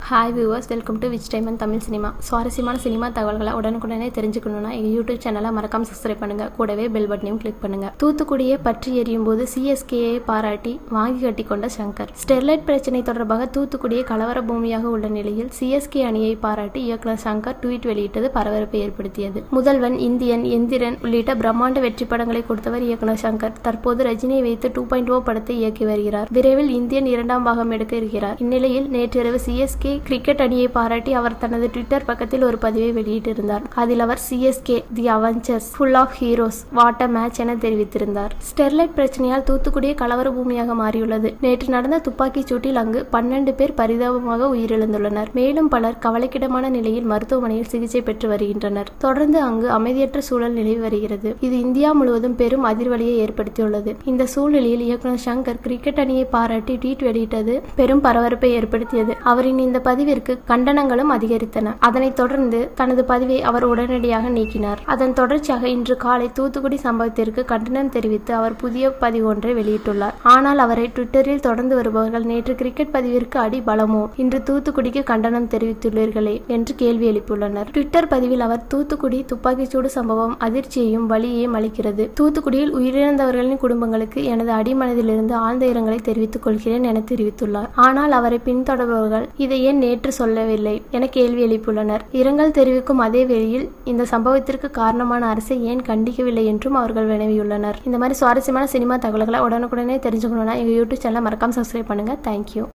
hi viewers welcome to which time and Tamil cinema சுவாரஸ்யமான cinema தகவல்களை உடனுக்குடனே தெரிஞ்சுக்கணும்னா எங்கள் யூடியூப் சேனலை மறக்காம சப்ஸ்கிரைப் பண்ணுங்க கூடவே பெல் பட்டனையும் கிளிக் பண்ணுங்க தூத்துக்குடியை பற்றி எரியும் போது சிஎஸ்கேயை பாராட்டி வாங்கி கட்டி கொண்ட சங்கர் ஸ்டெர்லைட் பிரச்சனை தொடர்பாக தூத்துக்குடியை கலவர பூமியாக உள்ள நிலையில் சிஎஸ்கே அணியை பாராட்டி இயக்குனர் சங்கர் ட்வீட் வெளியிட்டது பரபரப்பை ஏற்படுத்தியது முதல்வன் இந்தியன் எந்திரன் உள்ளிட்ட பிரம்மாண்ட வெற்றி படங்களை கொடுத்தவர் இயக்குனர் சங்கர் தற்போது ரஜினியை வைத்து டூ பாயிண்ட் ஓ படத்தை இயக்கி வருகிறார் விரைவில் இந்தியன் இரண்டாம் பாகம் எடுக்க இருக்கிறார் இந்நிலையில் நேற்றிரவு சிஎஸ்கே கிரிக்கெட் அணியை பாராட்டி அவர் தனது ட்விட்டர் பக்கத்தில் ஒரு பதிவை வெளியிட்டிருந்தார் அதில் அவர் CSK the Avengers full of heroes what a match என தெரிவித்திருந்தார் ஸ்டெர்லைட் பிரச்சனையால் தூத்துக்குடியே கலவர பூமியாக மாறியுள்ளது நேற்று நடந்த துப்பாக்கிச் சூட்டில் அங்கு பன்னெண்டு பேர் பரிதாபமாக உயிரிழந்துள்ளனர் மேலும் பலர் கவலைக்கிடமான நிலையில் மருத்துவமனையில் சிகிச்சை பெற்று வருகின்றனர் தொடர்ந்து அங்கு அமைதியற்ற சூழல் நிலவி வருகிறது இது இந்தியா முழுவதும் பெரும் அதிர்வலியை ஏற்படுத்தியுள்ளது இந்த சூழ்நிலையில் இயக்குனர் சங்கர் கிரிக்கெட் அணியை பாராட்டி ட்வீட் வெளியிட்டது பெரும் பரபரப்பை ஏற்படுத்தியது அவரின் இந்த பதிவிற்கு கண்டனங்களும் அதிகரித்தன அதனைத் தொடர்ந்து தனது பதிவை அவர் உடனடியாக நீக்கினார் அதன் தொடர்ச்சியாக இன்று காலை தூத்துக்குடி சம்பவத்திற்கு கண்டனம் தெரிவித்து அவர் புதிய பதிவு ஒன்றை வெளியிட்டுள்ளார் ஆனால் அவரை ட்விட்டரில் தொடர்ந்து வருபவர்கள் நேற்று கிரிக்கெட் பதிவிற்கு அடி பலமோ இன்று தூத்துக்குடிக்கு கண்டனம் தெரிவித்துள்ளீர்களே என்று கேள்வி எழுப்பியுள்ளனர் ட்விட்டர் பதிவில் அவர் தூத்துக்குடி துப்பாக்கிச்சூடு சம்பவம் அதிர்ச்சியையும் வலியையும் அளிக்கிறது தூத்துக்குடியில் உயிரிழந்தவர்களின் குடும்பங்களுக்கு எனது அடிமனதிலிருந்து ஆழ்ந்த இரங்கலை தெரிவித்துக் கொள்கிறேன் என தெரிவித்துள்ளார் ஆனால் அவரை பின்தொடர்பவர்கள் இதை ஏன் நேற்று சொல்லவில்லை என கேள்வி எழுப்பியுள்ளனர் இரங்கல் தெரிவிக்கும் அதே வேளையில் இந்த சம்பவத்திற்கு காரணமான அரசை ஏன் கண்டிக்கவில்லை என்றும் அவர்கள் வினவியுள்ளனர் இந்த மாதிரி சுவாரஸ்யமான சினிமா தகவல்களை உடனுக்குடனே தெரிஞ்சுக்கணும்னா எங்க யூடியூப் சேனலை மறக்காம சப்ஸ்கிரைப் பண்ணுங்க தேங்க்யூ